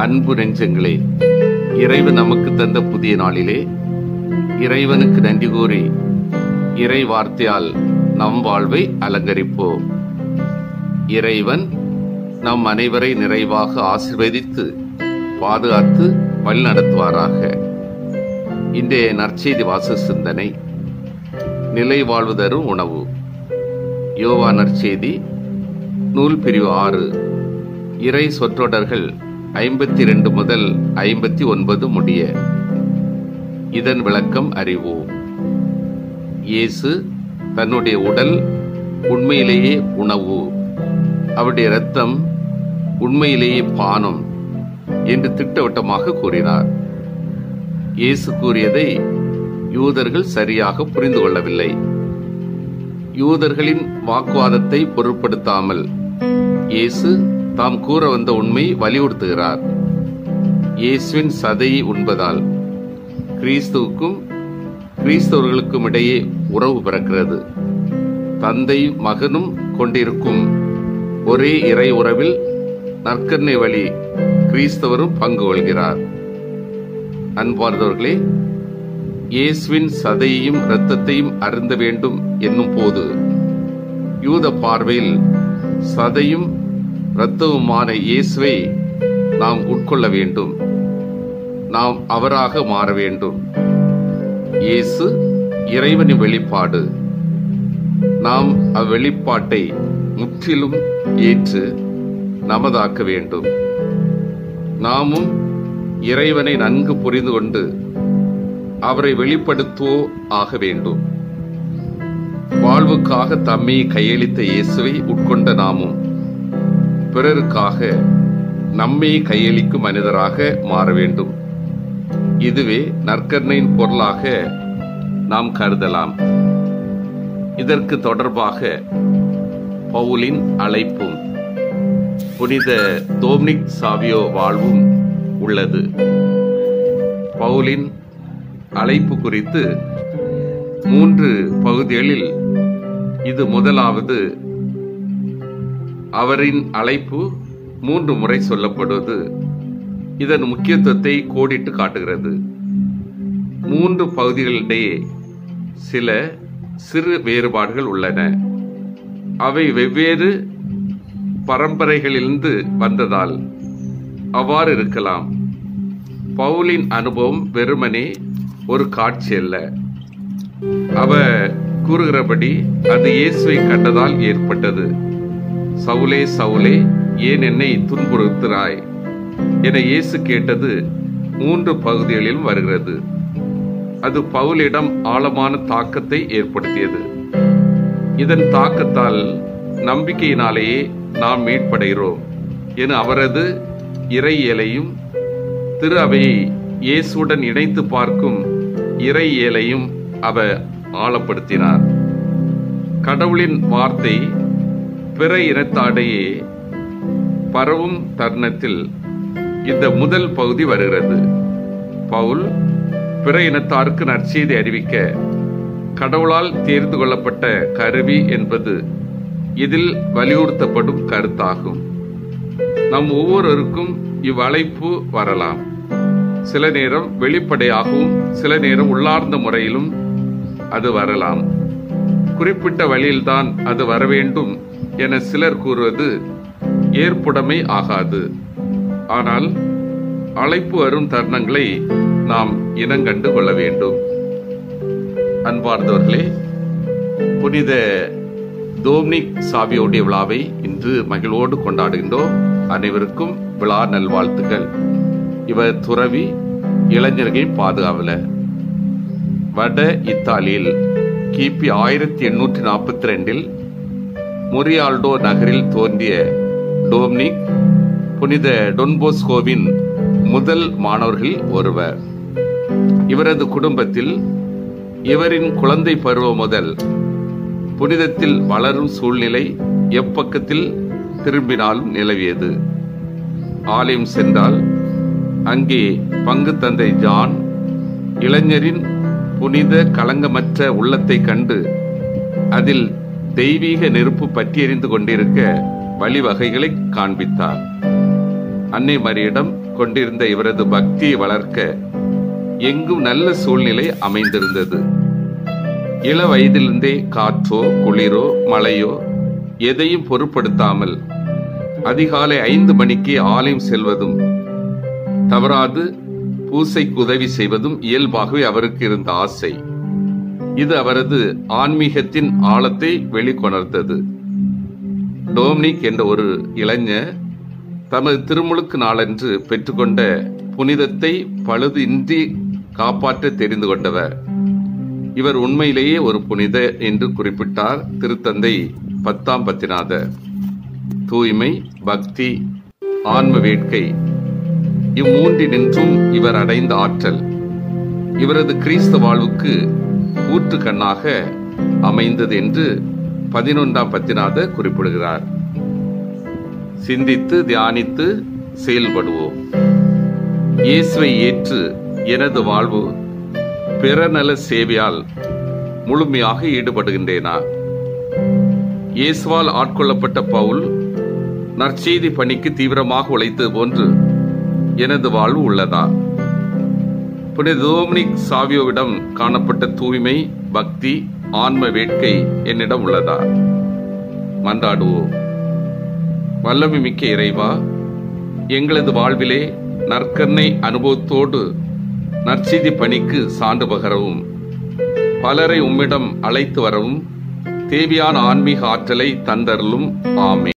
அன்பு நெஞ்சங்களே இறைவன் நமக்கு தந்த புதிய நாளிலே இறைவனுக்கு நன்றி கூறி இறை வார்த்தையால் நம் வாழ்வை அலங்கரிப்போம் இறைவன் நம் அனைவரை நிறைவாக ஆசீர்வதித்து பாதுகாத்து வழிநடத்துவாராக இன்றைய நற்செய்தி வாச சிந்தனை நிலை வாழ்வு தரும் உணவு யோவா நற்செய்தி நூல் பிரிவு ஆறு இறை சொற்றொடர்கள் ஐம்பத்தி ரெண்டு முதல் ஐம்பத்தி ஒன்பது முடிய இதன் விளக்கம் அறிவோம் இயேசு தன்னுடைய உடல் உண்மையிலேயே உணவு அவருடைய இரத்தம் உண்மையிலேயே பானம் என்று திட்டவட்டமாக கூறினார் இயேசு கூறியதை யூதர்கள் சரியாக புரிந்து கொள்ளவில்லை யூதர்களின் வாக்குவாதத்தை பொருட்படுத்தாமல் இயேசு தாம் கூற வந்த உண்மை வலியுறுத்துகிறார் இயேசுவின் சதையை உண்பதால் கிறிஸ்துவுக்கும் கிறிஸ்தவர்களுக்கும் இடையே உறவு பிறக்கிறது தந்தை மகனும் கொண்டிருக்கும் ஒரே இறை உறவில் நற்கருணை வழி கிறிஸ்தவரும் பங்கு கொள்கிறார் அன்பார்ந்தவர்களே இயேசுவின் சதையையும் இரத்தத்தையும் அருந்த வேண்டும் என்னும் போது யூத பார்வையில் சதையும் இரத்தவுமான இயேசுவை நாம் உட்கொள்ள வேண்டும் நாம் அவராக மாற வேண்டும் இயேசு இறைவனின் வெளிப்பாடு நாம் அவ்வெளிப்பாட்டை முற்றிலும் ஏற்று நமதாக்க வேண்டும் நாமும் இறைவனை நன்கு புரிந்து கொண்டு அவரை வெளிப்படுத்துவோ ஆக வேண்டும் வாழ்வுக்காக தம்மை கையளித்த இயேசுவை உட்கொண்ட நாமும் பிறருக்காக நம்மை கையளிக்கும் மனிதராக மாற வேண்டும் இதுவே நற்கருணையின் பொருளாக நாம் கருதலாம் இதற்கு தொடர்பாக பவுலின் அழைப்பும் புனித தோம்னிக் சாவியோ வாழ்வும் உள்ளது பவுலின் அழைப்பு குறித்து மூன்று பகுதிகளில் இது முதலாவது அவரின் அழைப்பு மூன்று முறை சொல்லப்படுவது இதன் முக்கியத்துவத்தை கோடிட்டு காட்டுகிறது மூன்று பகுதிகளிடையே சில சிறு வேறுபாடுகள் உள்ளன அவை வெவ்வேறு பரம்பரைகளிலிருந்து வந்ததால் அவ்வாறு இருக்கலாம் பவுலின் அனுபவம் வெறுமனே ஒரு காட்சி அல்ல அவ கூறுகிறபடி அது இயேசுவை கண்டதால் ஏற்பட்டது சவுலே சவுலே ஏன் என்னை துன்புறுத்துகிறாய் என இயேசு கேட்டது மூன்று பகுதிகளிலும் வருகிறது அது பவுலிடம் ஆழமான தாக்கத்தை ஏற்படுத்தியது இதன் தாக்கத்தால் நம்பிக்கையினாலேயே நாம் மீட்படைகிறோம் என அவரது இறையியலையும் திரு அவையை இயேசுடன் இணைத்து பார்க்கும் இறையியலையும் அவர் ஆழப்படுத்தினார் கடவுளின் வார்த்தை பிற இனத்தாடையே பரவும் தருணத்தில் இந்த முதல் பகுதி வருகிறது பவுல் பிற இனத்தாருக்கு நற்செய்தி அறிவிக்க கடவுளால் தேர்ந்து கொள்ளப்பட்ட கருவி என்பது இதில் வலியுறுத்தப்படும் கருத்தாகும் நம் ஒவ்வொருவருக்கும் இவ்வழைப்பு வரலாம் சில நேரம் வெளிப்படையாகவும் சில நேரம் உள்ளார்ந்த முறையிலும் அது வரலாம் குறிப்பிட்ட வழியில்தான் அது வரவேண்டும் என சிலர் கூறுவது ஏற்புடைமை ஆகாது ஆனால் அழைப்பு வரும் தருணங்களை நாம் இனங்கண்டு கொள்ள வேண்டும் அன்பார்ந்தவர்களே புனித தோம்னிக் சாவியோடைய விழாவை இன்று மகிழ்வோடு கொண்டாடுகின்றோம் அனைவருக்கும் விழா நல்வாழ்த்துக்கள் இவர் துறவி இளைஞர்கள் பாதுகாவலர் வட இத்தாலியில் கிபி ஆயிரத்தி எண்ணூற்றி நாற்பத்தி ரெண்டில் மொரியால்டோ நகரில் தோன்றிய டோம்னிக் புனித டொன்போஸ்கோவின் முதல் மாணவர்கள் ஒருவர் இவரது குடும்பத்தில் இவரின் குழந்தை பருவம் முதல் புனிதத்தில் வளரும் சூழ்நிலை எப்பக்கத்தில் திரும்பினாலும் நிலவியது ஆலயம் சென்றால் அங்கே பங்கு தந்தை ஜான் இளைஞரின் புனித களங்கமற்ற உள்ளத்தை கண்டு அதில் தெய்வீக நெருப்பு பற்றியெறிந்து கொண்டிருக்க வழிவகைகளை காண்பித்தார் அன்னை மரியிடம் கொண்டிருந்த இவரது பக்தியை வளர்க்க எங்கும் நல்ல சூழ்நிலை அமைந்திருந்தது இள வயதிலிருந்தே காற்றோ குளிரோ மழையோ எதையும் பொருட்படுத்தாமல் அதிகாலை ஐந்து மணிக்கு ஆலயம் செல்வதும் தவறாது பூசைக்கு உதவி செய்வதும் இயல்பாகவே அவருக்கு இருந்த ஆசை இது அவரது ஆன்மீகத்தின் ஆழத்தை வெளிக்கொணர்ந்தது டோம்னிக் என்ற ஒரு இளைஞர் தமது திருமுழுக்கு நாளன்று பெற்றுக்கொண்ட புனிதத்தை பழுது இன்றி காப்பாற்ற தெரிந்து கொண்டவர் இவர் உண்மையிலேயே ஒரு புனித என்று குறிப்பிட்டார் திருத்தந்தை பத்தாம் பத்திநாதர் தூய்மை பக்தி ஆன்ம வேட்கை இம்மூன்றினின்றும் இவர் அடைந்த ஆற்றல் இவரது கிறிஸ்த வாழ்வுக்கு ஊற்று கண்ணாக அமைந்தது என்று பதினொன்றாம் பத்திநாத குறிப்பிடுகிறார் சிந்தித்து தியானித்து செயல்படுவோம் இயேசுவை ஏற்று எனது வாழ்வு பிறநல சேவையால் முழுமையாக ஈடுபடுகின்றேனா இயேசுவால் ஆட்கொள்ளப்பட்ட பவுல் நற்செய்தி பணிக்கு தீவிரமாக உழைத்தது போன்று எனது வாழ்வு உள்ளதா புனித டோமினிக் சாவியோவிடம் காணப்பட்ட தூய்மை பக்தி ஆன்ம வேட்கை என்னிடம் உள்ளதா மன்றாடுவோம் வல்லமை மிக்க இறைவா எங்களது வாழ்விலே நற்கண்ணை அனுபவத்தோடு நற்செய்தி பணிக்கு சான்று பகரவும் பலரை உம்மிடம் அழைத்து வரவும் தேவையான ஆன்மீக ஆற்றலை தந்தருளும் ஆமே